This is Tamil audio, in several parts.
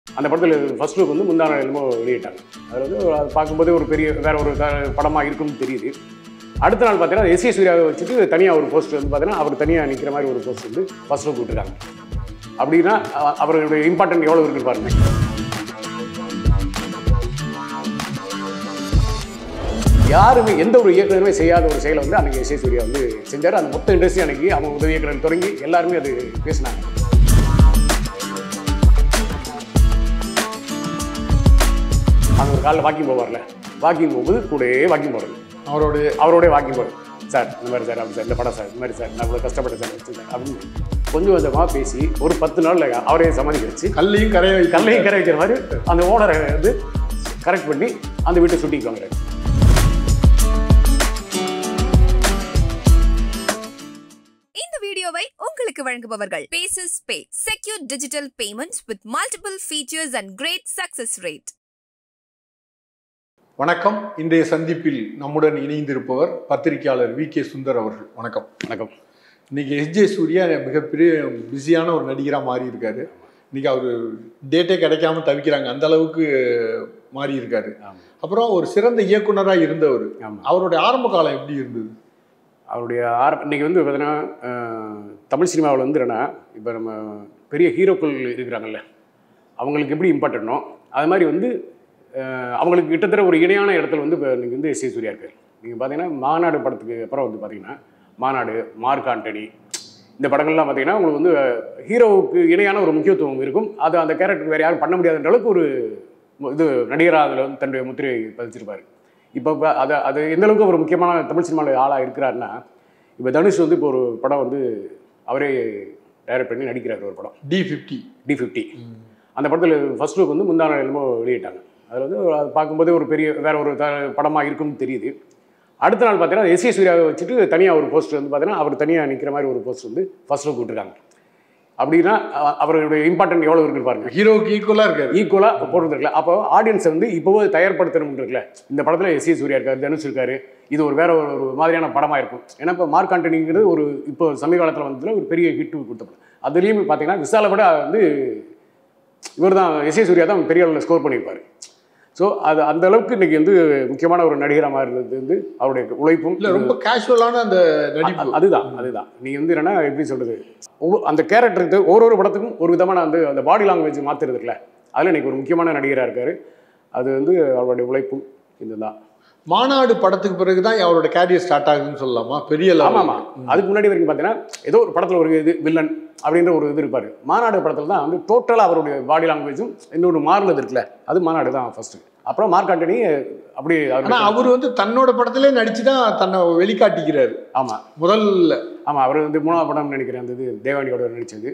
அந்த படத்தில் ஃபர்ஸ்ட் லுக் வந்து முந்தான என்னமோ வெளியிட்டாங்க அதில் வந்து அது பார்க்கும்போதே ஒரு பெரிய வேற ஒரு படமாக இருக்கும்னு தெரியுது அடுத்த நாள் பார்த்தீங்கன்னா எஸ் ஏ சூர்யாவை வச்சுட்டு தனியாக ஒரு போஸ்ட் வந்து பார்த்தீங்கன்னா அவர் தனியாக நிற்கிற மாதிரி ஒரு போஸ்ட் வந்து ஃபர்ஸ்ட் லுக் விட்டுருக்காங்க அப்படின்னா அ- அவருடைய இம்பார்ட்டன்ட் எவ்வளோ இருக்குன்னு பாருங்க யாருமே எந்த ஒரு இயக்குனருமே செய்யாத ஒரு செயலை வந்து அன்னைக்கு எஸ் ஏ சூர்யா வந்து செஞ்சார் அந்த மொத்த இண்டஸ்ட்ரி அன்னைக்கு அவங்க உதவி இயக்குனர் தொடங்கி எல்லாருமே அது பேசினாங்க அவங்க ஒரு காலைல வாக்கிங் போவார்ல வாக்கிங் போகும்போது கூடயே வாக்கிங் போகிறது அவருடைய அவரோடய வாக்கிங் போகிறது சார் இந்த மாதிரி சார் அப்படி சார் இந்த படம் சார் இந்த மாதிரி சார் நான் இவ்வளோ கஷ்டப்பட்டேன் சார் வச்சு சார் அப்படின்னு கொஞ்சம் கொஞ்சமாக பேசி ஒரு பத்து நாள்ல அவரே சமாளிக்க வச்சு கல்லையும் கரைய வைக்க கல்லையும் கரை வைக்கிற மாதிரி அந்த ஓனரை வந்து கரெக்ட் பண்ணி அந்த வீட்டை சுட்டிக்கு வாங்குறாரு இந்த வீடியோவை உங்களுக்கு வழங்குபவர்கள் பேசஸ் பே secure digital payments with multiple features and great success rate வணக்கம் இன்றைய சந்திப்பில் நம்முடன் இணைந்திருப்பவர் பத்திரிகையாளர் வி கே சுந்தர் அவர்கள் வணக்கம் வணக்கம் இன்னைக்கு எஸ்ஜே சூர்யா மிகப்பெரிய பிஸியான ஒரு நடிகராக மாறி இருக்காரு இன்னைக்கு அவர் டேட்டே கிடைக்காம தவிக்கிறாங்க அந்த அளவுக்கு மாறி இருக்காரு ஆமாம் அப்புறம் ஒரு சிறந்த இயக்குனராக இருந்தவர் ஆமாம் அவருடைய ஆரம்ப காலம் எப்படி இருந்தது அவருடைய ஆர இன்னைக்கு வந்து பார்த்தீங்கன்னா அஹ், தமிழ் சினிமாவில் வந்து என்னன்னா இப்போ நம்ம பெரிய ஹீரோக்கள் இருக்கிறாங்கல்ல அவங்களுக்கு எப்படி இம்பார்ட்டனோ அது மாதிரி வந்து அஹ், அவங்களுக்கு கிட்டத்தட்ட ஒரு இணையான இடத்துல வந்து இப்போ இன்னைக்கு வந்து எஸ் ஏ சூர்யா இருக்கார் நீங்கள் பார்த்தீங்கன்னா மாநாடு படத்துக்கு அப்புறம் வந்து பார்த்தீங்கன்னா மாநாடு மார்க் ஆண்டனி இந்த படங்கள்லாம் பார்த்தீங்கன்னா உங்களுக்கு வந்து ஹீரோவுக்கு இணையான ஒரு முக்கியத்துவம் இருக்கும் அது அந்த கேரக்டர் வேறு யாரும் பண்ண முடியாதுன்ற அளவுக்கு ஒரு மு- இது நடிகராக அதில் வந்து தன்னுடைய முத்திரை பதிச்சிருப்பார் இப்போ இப்போ அதை அது எந்த அளவுக்கு ஒரு முக்கியமான தமிழ் சினிமாவில் ஆளாக இருக்கிறாருன்னா இப்போ தனுஷ் வந்து இப்போ ஒரு படம் வந்து அவரே டைரக்ட் பண்ணி நடிக்கிறார் ஒரு படம் டி ஃபிஃப்டி டி ஃபிஃப்டி அந்த படத்தில் ஃபர்ஸ்ட் லுக் வந்து முந்தான என்னமோ வெளியிட்டாங்க அதில் வந்து அது பார்க்கும்போதே ஒரு பெரிய வேற ஒரு த படமாக இருக்கும்னு தெரியுது அடுத்த நாள் பார்த்தீங்கன்னா எஸ் ஏ சூர்யாவை வச்சுட்டு தனியாக ஒரு போஸ்ட் வந்து பார்த்தீங்கன்னா அவர் தனியாக நிற்கிற மாதிரி ஒரு போஸ்ட் வந்து ஃபர்ஸ்ட் லுக் விட்டுருக்காங்க அப்படின்னா அ- அவருடைய இம்பார்ட்டன்ட் எவ்வளோ இருக்குன்னு பாருங்க ஹீரோவுக்கு ஈக்குவலாக இருக்காரு ஈக்குவலாக போடுறது இருக்குல்ல அப்போ ஆடியன்ஸை வந்து இப்போவே தயார்படுத்தணும் இருக்குல்ல இந்த படத்தில் எஸ் ஏ சூர்யா இருக்காரு தனுஷ் இருக்காரு இது ஒரு வேற ஒரு ஒரு மாதிரியான படமாக இருக்கும் ஏன்னா இப்போ மார்க் ஆண்டனிங்கிறது ஒரு இப்போ சமீப காலத்தில் வந்ததுல ஒரு பெரிய ஹிட் கொடுத்த படம் அதுலேயும் பார்த்தீங்கன்னா விசாலை விட வந்து இவர் தான் எஸ் ஏ சூர்யா தான் பெரிய அளவில் ஸ்கோர் பண்ணியிருப்பார் ஸோ அது அந்த அளவுக்கு இன்னைக்கு வந்து முக்கியமான ஒரு நடிகராக இருந்தது வந்து அவருடைய உழைப்பும் இல்லை ரொம்ப கேஷுவலான அந்த நடிப்பு அ- அதுதான் அதுதான் நீங்க வந்து என்னன்னா எப்படி சொல்றது ஒவ்வொரு அந்த கேரக்டருக்கு ஒரு ஒரு படத்துக்கும் ஒரு விதமான வந்து அந்த பாடி லாங்குவேஜ் மாத்துறது இருக்குல்ல அதுல இன்னைக்கு ஒரு முக்கியமான நடிகரா இருக்காரு அது வந்து அவருடைய உழைப்பும் இதுதான் மாநாடு படத்துக்கு பிறகு தான் அவரோட கேரியர் ஸ்டார்ட் ஆகுதுன்னு சொல்லலாமா பெரிய ஆமா level. ஆமா அதுக்கு முன்னாடி வரைக்கும் பார்த்தீங்கன்னா ஏதோ ஒரு படத்துல ஒரு இது வில்லன் அப்படின்ற ஒரு இது இருப்பாரு மாநாடு படத்துல தான் வந்து டோட்டலா அவருடைய பாடி லாங்குவேஜும் இன்னொரு மாறினது இருக்குல்ல அது மாநாடு தான் ஃபர்ஸ்ட் அப்புறம் மார்க் ஆண்டனி அப்படி ஆனா அவருடைய- அவர் வந்து தன்னோட படத்திலே நடிச்சு தான் தன்னை வெளிக்காட்டிக்கிறாரு ஆமா முதல்ல ஆமாம் அவர் வந்து மூணாவது படம் நினைக்கிறேன் அந்த இது தேவானியோட நடித்தது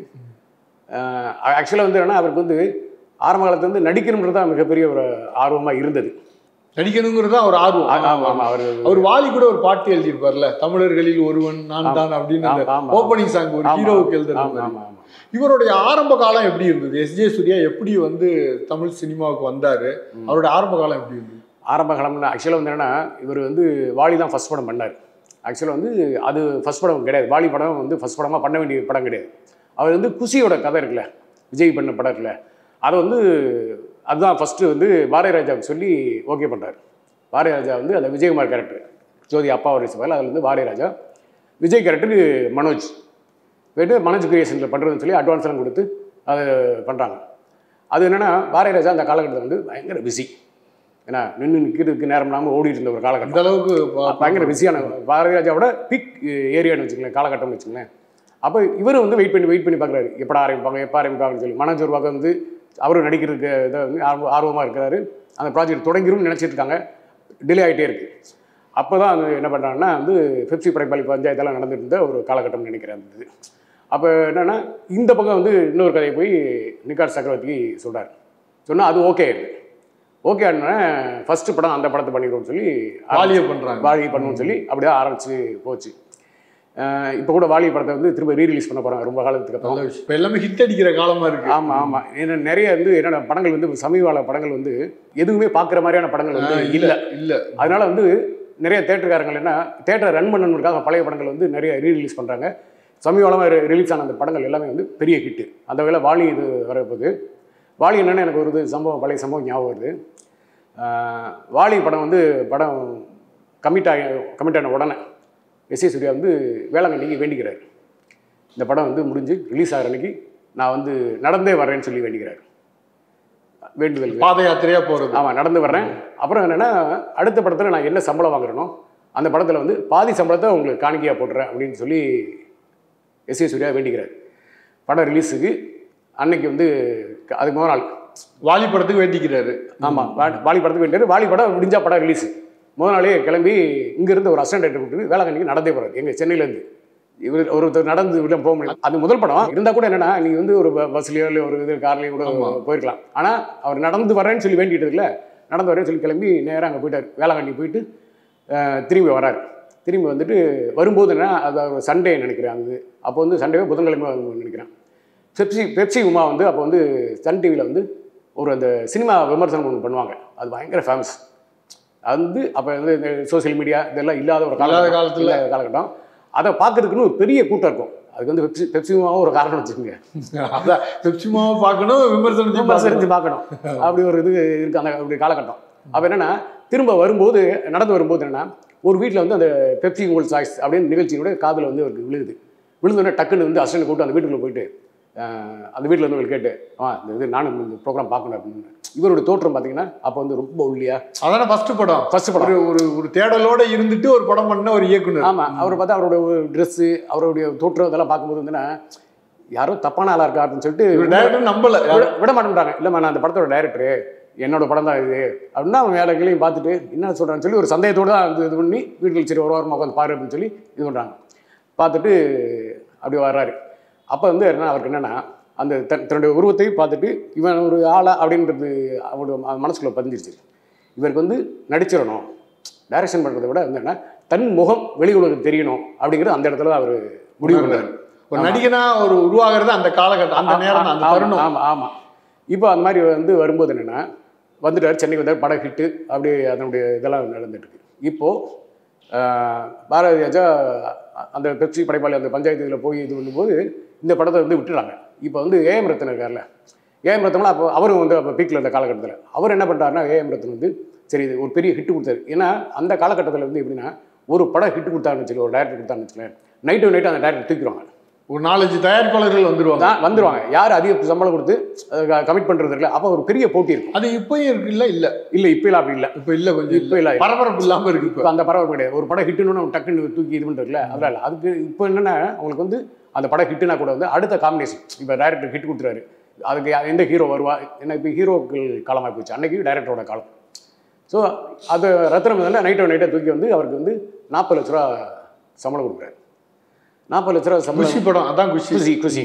ஆக்சுவலாக வந்து என்னன்னா அவருக்கு வந்து ஆரம்ப காலத்துல வந்து நடிக்கணுன்றது தான் மிகப்பெரிய ஒரு ஆர்வமாக இருந்தது நடிக்கணுங்கிறது தான் ஒரு ஆர்வம் ஆமாம் ஆமாம் அவர் அவர் வாலி கூட ஒரு பாட்டு எழுதியிருப்பார்ல தமிழர்களில் ஒருவன் நான் தான் அப்படின்னு ஆமா, ஆமா. ஓப்பனிங் சாங் ஒரு ஹீரோவுக்கு எழுதுறது ஆமாம் மாதிரி. ஆமாம் ஆமாம் இவருடைய ஆரம்ப காலம் எப்படி இருந்தது எஸ் ஜே சூர்யா எப்படி வந்து தமிழ் சினிமாவுக்கு வந்தாரு அவருடைய ஆரம்ப காலம் எப்படி இருந்தது ஆரம்ப காலம்ல ஆக்சுவலாக வந்து என்னன்னா இவர் வந்து வாலி தான் ஃபர்ஸ்ட் படம் பண்ணார் ஆக்சுவலாக வந்து அது ஃபர்ஸ்ட் படம் கிடையாது வாலி படம் வந்து ஃபர்ஸ்ட் படமாக பண்ண வேண்டிய படம் கிடையாது அவர் வந்து குஷியோட கதை இருக்குல்ல விஜய் பண்ண படம் இருக்குல்ல அதை வந்து அதுதான் ஃபஸ்ட்டு வந்து பாரதி ராஜாவுக்கு சொல்லி ஓகே பண்ணுறாரு பாரதி ராஜா வந்து அந்த விஜயகுமார் கேரக்டர் ஜோதி அப்பா ஒரு சவால் அதில் வந்து பாரதி ராஜா விஜய் கேரக்டருக்கு மனோஜ் போயிட்டு மனோஜ் கிரியேஷனில் பண்ணுறதுன்னு சொல்லி அட்வான்ஸ் எல்லாம் கொடுத்து அதை பண்ணுறாங்க அது என்னென்னா பாரதி ராஜா அந்த காலகட்டத்தில் வந்து பயங்கர பிஸி ஏன்னா நின்று நிற்கிறதுக்கு நேரம் இல்லாமல் ஓடிட்டு இருந்த ஒரு காலகட்டம் அந்த அளவுக்கு பா- பயங்கர பிஸியான பாரதி ராஜாவோட பிக் ஏரியான்னு வச்சுக்கோங்களேன் காலகட்டம்னு வச்சுக்கோங்களேன் அப்போ இவர் வந்து வெயிட் பண்ணி வெயிட் பண்ணி பார்க்குறாரு எப்படா ஆரம்பிப்பாங்க எப்போ ஆரம்பிப்பாங்கன்னு சொல்லி மனோஜ் ஒரு பக்கம் வந்து அவரும் நடிக்கிறதுக்கு இதை வந்து ஆர்வ ஆர்வமாக இருக்கிறாரு அந்த ப்ராஜெக்ட் தொடங்கிரும்னு நினச்சிட்டு இருக்காங்க டிலே ஆகிட்டே இருக்குது அப்போ தான் வந்து என்ன பண்ணுறாங்கன்னா வந்து பெப்சி படைப்பாளி பஞ்சாயத்தெல்லாம் நடந்துட்டு இருந்த ஒரு காலகட்டம்னு நினைக்கிறேன் அந்த இது அப்போ என்னென்னா இந்த பக்கம் வந்து இன்னொரு கதையை போய் நிகார் சக்கரவர்த்திக்கு சொல்கிறார் சொன்னால் அது ஓகே ஓகே ஆனா ஃபஸ்ட்டு படம் அந்த படத்தை பண்ணிடுவோம்னு சொல்லி வாலிய பண்றாங்க வாலி பண்ணுவோம்னு சொல்லி அப்படியே ஆரம்பிச்சு போச்சு இப்போ கூட வாலி படத்தை வந்து திரும்ப ரீரிலீஸ் பண்ண போகிறாங்க ரொம்ப காலத்துக்கு அப்புறம் நல்ல விஷயம் இப்ப எல்லாமே ஹிட் அடிக்கிற காலமா இருக்கு ஆமாம் ஆமாம் ஏன்னா நிறைய வந்து என்னென்ன படங்கள் வந்து சமீப கால படங்கள் வந்து எதுவுமே பார்க்குற மாதிரியான படங்கள் வந்து ஆஹ் இல்லை இல்ல அதனால வந்து நிறைய தேட்டருக்காரங்கள் என்ன தேட்டரை ரன் பண்ணணுக்காக பழைய படங்கள் வந்து நிறைய ரீரிலீஸ் பண்ணுறாங்க சமீப காலமாக ரிலீஸ் ஆன அந்த படங்கள் எல்லாமே வந்து பெரிய ஹிட்டு அந்த வகையில் வாலி இது வரப்போகுது வாலி என்னன்னு எனக்கு ஒரு இது சம்பவம் பழைய சம்பவம் ஞாபகம் வருது ஆஹ் வாலி படம் வந்து படம் கமிட் ஆகி கமிட் ஆன உடனே எஸ் ஏ சூர்யா வந்து வேளாங்கண்ணிக்கு வேண்டிக்கிறார் இந்த படம் வந்து முடிஞ்சு ரிலீஸ் ஆகிற அன்னைக்கு நான் வந்து நடந்தே வரேன்னு சொல்லி வேண்டிக்கிறார் வேண்டுதல் பாத யாத்திரையா போறது ஆமாம் நடந்து வர்றேன் அப்புறம் என்னென்னா அடுத்த படத்தில் நான் என்ன சம்பளம் வாங்குறேனோ அந்த படத்தில் வந்து பாதி சம்பளத்தை உங்களுக்கு காணிக்கையாக போட்டுறேன் அப்படின்னு சொல்லி எஸ் ஏ சூர்யா வேண்டிக்கிறார் படம் ரிலீஸுக்கு அன்னைக்கு வந்து க- அதுக்கு முதல் நாள் வாலி படத்துக்கு வேண்டிக்கிறாரு ஆமாம் வாலி படத்துக்கு வேண்டியார் வாலி படம் முடிஞ்சா படம் ரிலீஸ் முதல் நாளே கிளம்பி இங்கேருந்து ஒரு அசிஸ்டன்ட் டைரக்டர் கூப்பிட்டு வேளாங்கண்ணிக்கு நடந்தே போகிறார் எங்கள் சென்னையிலேருந்து இவர் ஒருத்தர் நடந்து உள்ள போக முடியல அது முதல் படம் இருந்தால் கூட என்னன்னா நீங்கள் வந்து ஒரு ப- பஸ்லயோ இல்லை ஒரு இது கார்லேயோ கூட போயிருக்கலாம் ஆனால் அவர் நடந்து வரேன்னு சொல்லி வேண்டிட்டு இல்லை நடந்து வரேன்னு சொல்லி கிளம்பி நேராக அங்கே போயிட்டார் வேளாங்கண்ணி போயிட்டு அஹ், திரும்பி வரார் திரும்பி வந்துட்டு வரும்போது என்ன அது ஒரு சண்டே நினைக்கிறேன் அது அப்போ வந்து சண்டேவோ புதன்கிழமை வரும்னு நினைக்கிறேன் பெப்சி பெப்சி உமா வந்து அப்போ வந்து சன் டிவியில் வந்து ஒரு அந்த சினிமா விமர்சனம் ஒன்று பண்ணுவாங்க அது பயங்கர ஃபேமஸ் அது வந்து அப்போ வந்து இந்த சோஷியல் மீடியா இதெல்லாம் இல்லாத ஒரு இல்லாத காலகட்டம் காலத்துல. இல்லாத காலகட்டம் அதை பார்க்கறதுக்குன்னு ஒரு பெரிய கூட்டம் இருக்கும் அதுக்கு வந்து பெப்சி பெப்சி உமாவும் ஒரு காரணம் வச்சுக்கோங்க அதான் பெப்சிமாவை பார்க்கணும் விமர்சனத்தையும் விமர்சனத்தை பார்க்கணும் பார்க்கணும் அப்படி ஒரு இது இருக்கு அந்த அப்படி காலகட்டம் அப்போ என்னன்னா திரும்ப வரும்போது நடந்து வரும்போது என்னன்னா ஒரு வீட்டில் வந்து அந்த பெப்சி உங்கள் சாய்ஸ் அப்படின்னு நிகழ்ச்சியோட காதில் வந்து அவருக்கு விழுகுது விழுந்தோடனே டக்குன்னு வந்து அசிஸ்டன்ட் கூப்பிட்டு அந்த வீட்டுக்குள்ள போயிட்டு ஆஹ், அந்த வீட்டில் வந்து உங்களுக்கு கேட்டு ஆ இந்த இது நானும் இந்த ப்ரோக்ராம் பார்க்கணும் அப்படின்னு இவருடைய தோற்றம் பார்த்தீங்கன்னா அப்போ வந்து ரொம்ப ஒல்லியா அதானே ஃபர்ஸ்ட் படம் ஃபர்ஸ்ட் படம் ஒரு ஒரு ஒரு தேடலோட இருந்துட்டு ஒரு படம் பண்ண ஒரு இயக்குனர் ஆமாம் அவரை பார்த்தா அவரோட ட்ரெஸ்ஸு அவருடைய தோற்றம் இதெல்லாம் பார்க்கும்போது வந்துன்னா யாரோ தப்பான ஆளா இருக்கா அப்படின்னு சொல்லிட்டு இவர் டேரக்டர் நம்பல விட விட மாட்டேன்றாங்க இல்லைம்மா நான் அந்த படத்தோட டைரக்டரு என்னோட படம் தான் இது அப்படின்னா அவன் வேலை கிளையும் பார்த்துட்டு என்ன சொல்கிறான்னு சொல்லி ஒரு சந்தேகத்தோடு தான் வந்து இது பண்ணி வீட்டில் சரி ஒரு வாரமாக உட்காந்து பாரு அப்படின்னு சொல்லி இது பண்ணுறாங்க பார்த்துட்டு அப்படி வர்றாரு அப்போ வந்து என்ன அவருக்கு என்னென்னா அந்த தன் தன்னுடைய உருவத்தை பார்த்துட்டு இவன் ஒரு ஆளா அப்படின்றது அவரோட ம- மனசுக்குள்ள பதிஞ்சிருச்சு இவருக்கு வந்து நடிச்சிடணும் டைரக்ஷன் பண்ணுறதை விட வந்து என்ன தன் முகம் வெளி உலகம் தெரியணும் அப்படிங்கிறது அந்த இடத்துல தான் அவர் முடிவு பண்ணார் ஒரு நடிகனா ஒரு உருவாகிறது அந்த காலகட்டம் அந்த நேரம் தான், அந்த ஆமா, தருணம் ஆமா ஆமா இப்போ அந்த மாதிரி வந்து வரும்போது என்னன்னா வந்துட்டார் சென்னைக்கு வந்தார் படம் ஹிட்டு அப்படி அதனுடைய இதெல்லாம் நடந்துட்டு இருக்கு இப்போ ஆஹ், பாரதி ராஜா அ- அந்த பெப்சி படைப்பாளி அந்த பஞ்சாயத்து இதில் போய் இது பண்ணும்போது இந்த படத்தை வந்து விட்டுறாங்க இப்போ வந்து ஏஎம் ரத்தன் இருக்கார்ல ஏஎம் ரத்தம்லாம் அப்போ அவரும் வந்து அப்போ பீக்கில் இருந்த காலகட்டத்தில் அவர் என்ன பண்ணுறாருன்னா ஏஎம் ரத்தன் வந்து சரி இது ஒரு பெரிய ஹிட் கொடுத்தாரு ஏன்னா அந்த காலகட்டத்தில் வந்து எப்படின்னா ஒரு படம் ஹிட் கொடுத்தாருன்னு வச்சுக்கோ ஒரு டேரக்டர் கொடுத்தாருன்னு வச்சுக்கலேன் நைட்டு நைட்டு அந்த டேரக்டர் தூக்கிடுவாங்க ஒரு நாலஞ்சு தயாரிப்பாளர்கள் வந்துருவாங்க தான் வந்துருவாங்க யார் அதிக சம்பளம் கொடுத்து கமிட் பண்றது இருக்குல்ல அப்போ ஒரு பெரிய போட்டி இருக்கும் அது இப்பயும் இருக்குல்ல இல்ல இல்லை இப்போ இல்லை அப்படி இல்லை இப்ப இல்ல கொஞ்சம் இப்போ இல்ல இல்லை பரபரப்பு இல்லாம இருக்கு இப்ப இப்போ அந்த பரவாயில்ல கிடையாது ஒரு படம் ஹிட்டுன்னு டக்குன்னு தூக்கி இது பண்ணுறதுல அதெல்லாம் இல்லை அதுக்கு இப்போ என்னென்னா அவங்களுக்கு வந்து அந்த படம் ஹிட்டுனா கூட வந்து அடுத்த காம்பினேஷன் இப்போ டைரக்டர் ஹிட் கொடுத்துறாரு அதுக்கு யா- எந்த ஹீரோ வருவா என்ன இப்போ ஹீரோக்கள் காலமாக போச்சு அன்னைக்கு டைரக்டரோட காலம் ஸோ அது ரத்னம் வந்து நைட்டோ நைட்டை தூக்கி வந்து அவருக்கு வந்து நாற்பது லட்ச ரூபா சம்பளம் கொடுக்குறாரு நாற்பது லட்ச ரூபா குஷி சம்பளம் படம் அதான் குஷி குஷி குஷி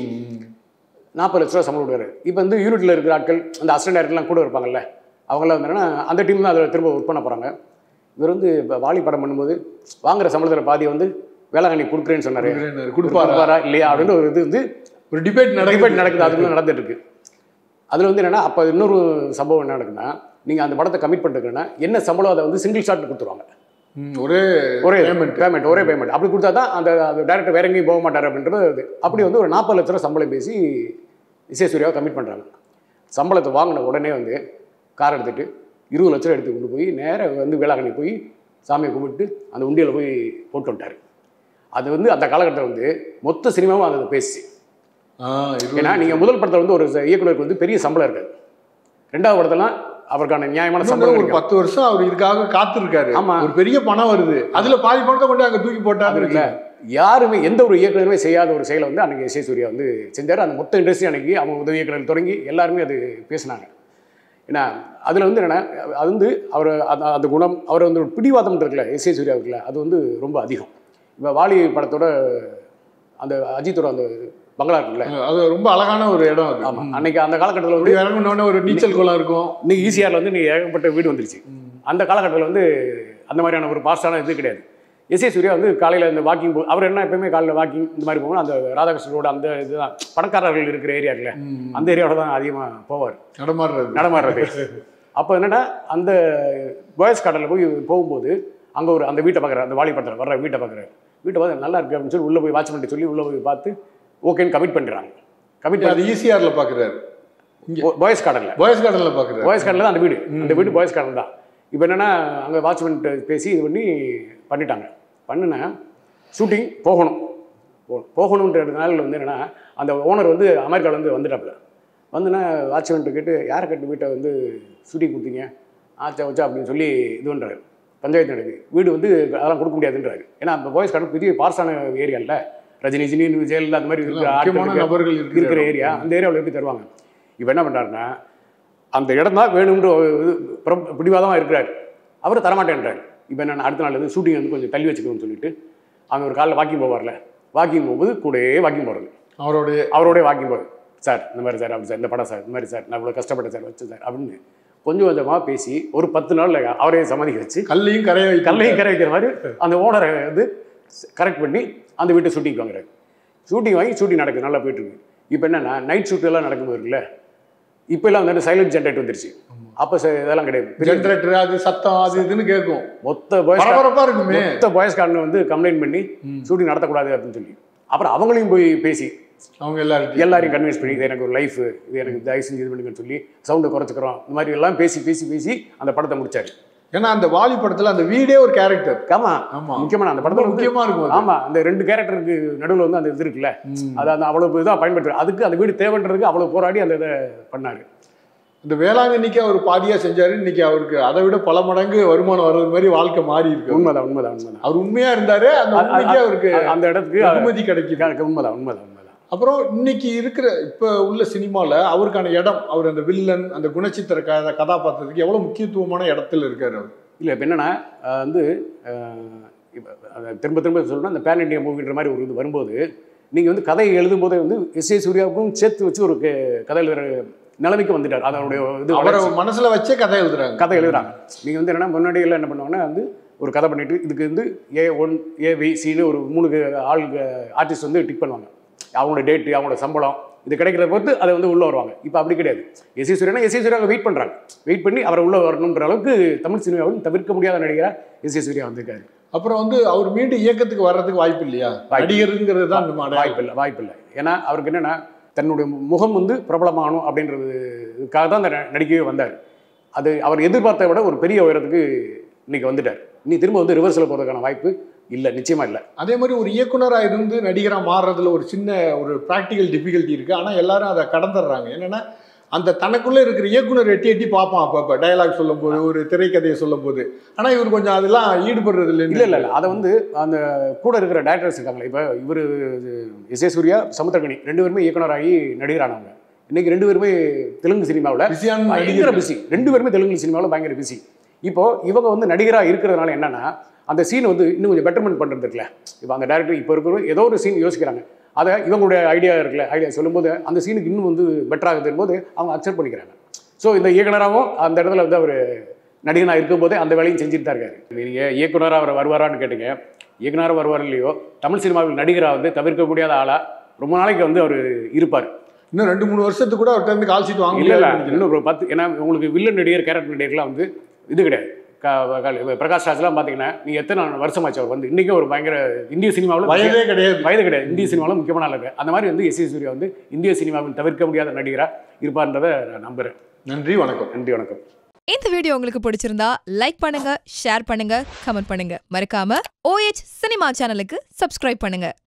நாற்பது லட்ச ரூபா சம்பளம் கொடுக்குறாரு இப்போ வந்து யூனிட்டில் இருக்கிற ஆட்கள் அந்த அசிஸ்டன்ட் டேரக்டர்லாம் கூட இருப்பாங்கல்ல அவங்களாம் வந்தாங்கன்னா அந்த டீம் தான் அதில் திரும்ப ஒர்க் பண்ண போகிறாங்க இவர் வந்து இப்போ வாலி படம் பண்ணும்போது வாங்குற சம்பளத்தில் பாதி வந்து வேளாங்கண்ணி கொடுக்குறேன்னு சொன்னார் கொடுக்குறேன்னு கொடுப்பாரா கொடுப்பாரா இல்லையா அப்படின்னு ஒரு இது வந்து ஒரு டிபேட் டிபேட் நடக்குது நடக்குது அது நடந்துட்டு இருக்கு அதில் வந்து என்னன்னா அப்போ இன்னொரு சம்பவம் என்ன நடக்குன்னா நீங்கள் அந்த படத்தை கமிட் பண்ணுறதுன்னா என்ன சம்பளம் அதை வந்து சிங்கிள் ஷாட் கொடுத்துருவாங்க ம், ஒரே ஒரே Payment. பேமெண்ட் ஒரே பேமெண்ட் அப்படி கொடுத்தா தான் அந்த அந்த டேரக்டர் வேற எங்கேயும் போக மாட்டார் அப்படின்றது அது அப்படி வந்து ஒரு நாற்பது லட்ச ரூபா சம்பளம் பேசி இசை சூர்யாவை கமிட் பண்ணுறாங்க சம்பளத்தை வாங்கின உடனே வந்து கார் எடுத்துட்டு இருபது லட்ச ரூபா எடுத்து கொண்டு போய் நேராக வந்து வேளாங்கண்ணி போய் சாமியை கும்பிட்டு அந்த உண்டியலில் போய் போட்டு வந்துட்டார் அது வந்து அந்த காலகட்டம் வந்து மொத்த சினிமாவும் அதை பேசி ஆ, இருபது. ஏன்னா நீங்கள் முதல் படத்தில் வந்து ஒரு இயக்குனருக்கு வந்து பெரிய சம்பளம் இருக்காது ரெண்டாவது படத்துலாம் அவருக்கான நியாயமான இன்னொன்னு சம்பளம் ஒரு கிடைக்கும். பத்து வருஷம் அவர் இதுக்காக காத்திருக்காரு ஆமா. ஒரு பெரிய பணம் வருது அதுல பாதி பணத்தை கொண்டு அங்க தூக்கி அது போட்டாரு இருக்குல்ல யாருமே எந்த ஒரு இயக்குனருமே செய்யாத ஒரு செயலை வந்து அன்னைக்கு எஸ் சூர்யா வந்து செஞ்சார் அந்த மொத்த இண்டஸ்ட்ரி அன்னைக்கு அவங்க உதவி இயக்குனர் தொடங்கி எல்லாருமே அது பேசினாங்க ஏன்னா அதில் வந்து என்னென்னா அது வந்து அவர் அந்த அந்த குணம் அவர் வந்து ஒரு பிடிவாதம் இருக்குல்ல எஸ் ஏ சூர்யா இருக்குல்ல அது வந்து ரொம்ப அதிகம் இப்போ வாலி படத்தோட அந்த அஜித்தோட அந்த பங்களா இருக்குல்ல அது ரொம்ப அழகான ஒரு இடம் அது ஆமாம் அன்னைக்கு அந்த காலகட்டத்தில் வந்து இப்படி இறங்கினோடனே ஒரு நீச்சல் குளம் இருக்கும் இன்னைக்கு ஈசிஆரில் வந்து நீ ஏகப்பட்ட வீடு வந்துருச்சு அந்த காலகட்டத்தில் வந்து அந்த மாதிரியான ஒரு பாஸ்டான இது கிடையாது எஸ் ஏ சூர்யா வந்து காலையில் இந்த வாக்கிங் போ அவர் என்ன எப்பயுமே காலையில் வாக்கிங் இந்த மாதிரி போகணும் அந்த ராதாகிருஷ்ணன் ரோடு அந்த இதுதான் பணக்காரர்கள் இருக்கிற ஏரியா இருக்குல்ல அந்த ஏரியாவோட தான் அதிகமாக போவார் நடமாடுறது நடமாடுறது அப்போ என்னன்னா அந்த பாய்ஸ் கார்டரில் போய் போகும்போது அங்கே ஒரு அந்த வீட்டை பார்க்குறாரு அந்த வாலி படத்தில் வர்ற வீட்டை பார்க்குறாரு வீட்டை பார்த்து நல்லா இருக்கு அப்படின்னு சொல்லி உள்ளே போய் வாட்ச்மெண்ட்டை சொல்லி உள்ளே போய் பார்த்து ஓகேன்னு கமிட் பண்ணுறாங்க கமிட் அது ஈசிஆர்ல பாக்குறாரு பாய்ஸ் கார்டனில் பாய்ஸ் கார்டனில் பார்க்குறாரு பாய்ஸ் கார்டனில் தான் அந்த வீடு அந்த வீடு பாய்ஸ் கார்டன் தான் இப்போ என்னென்னா அங்கே வாட்ச்மேன்ட்டு பேசி இது பண்ணி பண்ணிட்டாங்க பண்ணுனா ஷூட்டிங் போகணும் போ- போகணுன்றதுனால வந்து என்னென்னா அந்த ஓனர் வந்து அமெரிக்காவிலேருந்து வந்துட்டாப்புல வந்துன்னா வாட்ச்மேன்ட்டு கேட்டு யாரை கட்டு வீட்டை வந்து ஷூட்டிங் கொடுத்தீங்க ஆச்சா வச்சா அப்படின்னு சொல்லி இது பண்ணுறாரு பஞ்சாயத்து நடக்குது வீடு வந்து அதெல்லாம் கொடுக்க முடியாதுன்றாரு ஏன்னா அந்த பாய்ஸ் கார்டன் பெரிய பார்சான ஏரியா இல்லை ரஜினி ஜினி ஜெயலலிதா அந்த மாதிரி இருக்கிற முக்கியமான ஆட்கள் நபர்கள் இருக்கிற இருக்கிற ஏரியா அந்த ஏரியாவில் எப்படி தருவாங்க இப்போ என்ன பண்ணுறாருன்னா அந்த இடம் தான் வேணும்ன்ற ஒரு இது பிரம்- பிடிவாதமாக இருக்கிறார் அவர் தரமாட்டேன்றார் இப்போ என்ன அடுத்த நாள் வந்து ஷூட்டிங் வந்து கொஞ்சம் தள்ளி வச்சுக்கணும்னு சொல்லிட்டு அங்கே ஒரு காலைல வாக்கிங் போவார்ல வாக்கிங் போகும்போது கூடயே வாக்கிங் போகிறது அவருடைய அவரோடய வாக்கிங் போகுது சார் இந்த மாதிரி சார் அப்படி சார் இந்த படம் சார் இந்த மாதிரி சார் நான் இவ்வளோ கஷ்டப்பட்டேன் சார் வச்சேன் சார் அப்படின்னு கொஞ்சம் கொஞ்சமாக பேசி ஒரு பத்து நாளில் அவரே சம்மதிக்க வச்சு கல்லையும் கரைய வைக்க கல்லையும் கரை வைக்கிற மாதிரி அந்த ஓனரை வந்து கரெக்ட் பண்ணி அந்த வீட்டை ஷூட்டிங் வாங்குறாரு ஷூட்டிங் வாங்கி ஷூட்டிங் நடக்குது நல்லா போயிட்டு இருக்கு இப்போ என்னன்னா நைட் ஷூட் எல்லாம் நடக்கும்போது இருக்குல்ல இப்போ எல்லாம் வந்து சைலண்ட் ஜென்ரேட் வந்துருச்சு அப்போ இதெல்லாம் கிடையாது பெரிய ஜென்ரேட்டர் அது சத்தம் அது இதுன்னு கேட்கும் மொத்த பாய்ஸ் பரபரப்பா இருக்குமே மொத்த பாய்ஸ் கார்டன் வந்து கம்ப்ளைண்ட் பண்ணி ஷூட்டிங் நடத்தக்கூடாது அப்படின்னு சொல்லி அப்புறம் அவங்களையும் போய் பேசி அவங்க எல்லாரும் எல்லாரையும் கன்வின்ஸ் பண்ணி இது எனக்கு ஒரு லைஃப் இது எனக்கு தயவு செஞ்சு இது பண்ணுங்கன்னு சொல்லி சவுண்டை குறைச்சிக்கிறோம் இந்த மாதிரி எல்லாம் பேசி பேசி பேசி அந்த படத்தை முடிச்சாரு ஏன்னா அந்த வாலி படத்துல அந்த வீடே ஒரு கேரக்டர் ஆமா ஆமா முக்கியமான அந்த ரொம்ப படத்துல வந்து முக்கியமா இருக்கும் அது. ஆமா அந்த ரெண்டு கேரக்டருக்கு நடுவில் வந்து அந்த இது இருக்குல்ல அது அந்த அவ்வளவு இதாக பயன்படுத்து அதுக்கு அந்த வீடு தேவைன்றதுக்கு அவ்வளவு போராடி அந்த இதை பண்ணாரு இந்த வேளாங்கண்ணிக்கு அவர் பாதியா செஞ்சாரு இன்னைக்கு அவருக்கு அதை விட பல மடங்கு வருமானம் வர்றது மாதிரி வாழ்க்கை மாறி இருக்கு உண்மைதான் உண்மைதான் உண்மைதான் அவர் உண்மையா இருந்தாரு அந்த அது- உண்மைக்கு அவருக்கு அ- அந்த இடத்துக்கு வெகுமதி கிடைக்குது அது- உண்மைதான் உண்மைதான் உண்மைதான் அப்புறம் இன்னைக்கு இருக்கிற இப்ப உள்ள சினிமால அவருக்கான இடம் அவர் அந்த வில்லன் அந்த குணச்சித்திர க கதாபாத்திரத்துக்கு எவ்வளவு முக்கியத்துவமான இடத்துல இருக்காரு அவர் இல்லை இப்போ என்னன்னா அஹ் வந்து அஹ் இப்ப அதை திரும்ப திரும்ப சொல்லணும்னா அந்த பேன் இண்டியா மூவின்ற மாதிரி ஒரு இது வரும்போது நீங்கள் வந்து கதையை எழுதும்போதே வந்து எஸ் ஏ சூர்யாவுக்கும் சேர்த்து வச்சு ஒரு க- கதை எழுதுற நிலைமைக்கு வந்துட்டார் அதனுடைய இது அவரை வளர்ச்சி. மனசுல வச்சே கதை எழுதுறாங்க கதை எழுதுறாங்க நீங்கள் வந்து என்னன்னா முன்னாடி எல்லாம் என்ன பண்ணுவாங்கன்னா வந்து ஒரு கதை பண்ணிட்டு இதுக்கு வந்து ஏ ஒன் ஏ பி சின்னு ஒரு மூணு ஆள் ஆர்டிஸ்ட் வந்து டிக் பண்ணுவாங்க அவங்களோட டேட்டு அவங்களோட சம்பளம் இது கிடைக்கிறத பொறுத்து அதை வந்து உள்ளே வருவாங்க இப்போ அப்படி கிடையாது எஸ்ஏ சூரியனா எஸ்ஏ சூர்யா வெயிட் பண்ணுறாங்க வெயிட் பண்ணி அவரை உள்ளே வரணுன்ற அளவுக்கு தமிழ் சினிமாவில் தவிர்க்க முடியாத நடிகராக எஸ்ஏ சூர்யா வந்திருக்காரு அப்புறம் வந்து அவர் மீண்டும் இயக்கத்துக்கு வர்றதுக்கு வாய்ப்பு இல்லையா வாய்ப்பு. நடிகருங்கிறது தான் நம்ம அடையாளம். வாய்ப்பு இல்லை வாய்ப்பு இல்லை ஏன்னா அவருக்கு என்னென்னா தன்னுடைய முகம் வந்து பிரபலமாகணும் அப்படின்றதுக்காக தான் அந்த ந- நடிக்கவே வந்தார் அது அவர் எதிர்பார்த்த விட ஒரு பெரிய உயரத்துக்கு இன்னைக்கு வந்துட்டார் இனி திரும்ப வந்து ரிவர்ஸில் போகிறதுக்கான வாய்ப்பு இல்லை நிச்சயமாக இல்லை அதே மாதிரி ஒரு இயக்குனரா இருந்து நடிகரா மாறுறதுல ஒரு சின்ன ஒரு ப்ராக்டிக்கல் டிஃபிகல்ட்டி இருக்கு ஆனா எல்லாரும் அதை கடந்துடுறாங்க என்னன்னா அந்த தனக்குள்ள இருக்கிற இயக்குனர் எட்டி எட்டி பார்ப்பான் அப்பப்ப டயலாக் சொல்லும் போது ஒரு திரைக்கதையை சொல்லும் போது ஆனா இவர் கொஞ்சம் அதெல்லாம் ஈடுபடுறது இல்லை இல்லை இல்லை இல்லை அதை வந்து அந்த கூட இருக்கிற டேரக்டர்ஸ் இருக்காங்களே இப்போ இவர் எஸ் ஏ சூர்யா சமுத்திரகனி ரெண்டு பேருமே இயக்குனராகி நடிகரானவங்க இன்னைக்கு ரெண்டு பேருமே தெலுங்கு சினிமாவில் பிஸியான பயங்கர நடிகர் பிஸி ரெண்டு பேருமே தெலுங்கு சினிமாவில் பயங்கர பிஸி இப்போ இவங்க வந்து நடிகராக இருக்கிறதுனால என்னன்னா அந்த சீன் வந்து இன்னும் கொஞ்சம் பெட்டர்மெண்ட் பண்ணுறது இருக்குல்ல இப்போ அந்த டேரக்டர் இப்போ இருக்கிற ஏதோ ஒரு சீன் யோசிக்கிறாங்க அதை இவங்களுடைய ஐடியா இருக்குல்ல ஐடியா சொல்லும்போது அந்த சீனுக்கு இன்னும் வந்து பெட்டராக போது அவங்க அக்செப்ட் பண்ணிக்கிறாங்க ஸோ இந்த இயக்குனராகவும் அந்த இடத்துல வந்து அவர் நடிகனாக இருக்கும்போதே அந்த வேலையும் செஞ்சுட்டு தான் இருக்காரு நீங்கள் இயக்குனராக அவர் வருவாரான்னு கேட்டீங்க இயக்குனராக வருவார் இல்லையோ தமிழ் சினிமாவில் நடிகராக வந்து தவிர்க்க முடியாத ஆளாக ரொம்ப நாளைக்கு வந்து அவர் இருப்பார் இன்னும் ரெண்டு மூணு வருஷத்துக்கு கூட அவர்கிட்ட இருந்து கால் சீட் வாங்க இல்ல இல்ல முடியாது இன்னும் ஒரு பத்து ஏன்னா உங்களுக்கு வில்லன் நடிகர் கேரக்டர் நடிகர்லாம் வந்து இது கிடையாது க- க- பிரகாஷ் ராஜ்லாம் பார்த்தீங்கன்னா நீங்க எத்தனை வருஷமாச்சு அவர் வந்து இன்னைக்கும் ஒரு பயங்கர இந்திய சினிமாவில் வயதே கிடையாது வயது கிடையாது இந்திய சினிமாவில் முக்கியமான ஆள் இருக்கு அந்த மாதிரி வந்து எஸ் சூர்யா வந்து இந்திய சினிமாவில் தவிர்க்க முடியாத நடிகராக இருப்பார்ன்றதை நான் நம்புறேன் நன்றி வணக்கம் நன்றி வணக்கம் இந்த வீடியோ உங்களுக்கு பிடிச்சிருந்தா லைக் பண்ணுங்க ஷேர் பண்ணுங்க கமெண்ட் பண்ணுங்க மறக்காம ஓஎச் சினிமா சேனலுக்கு சப்ஸ்கிரைப் பண்ணுங்க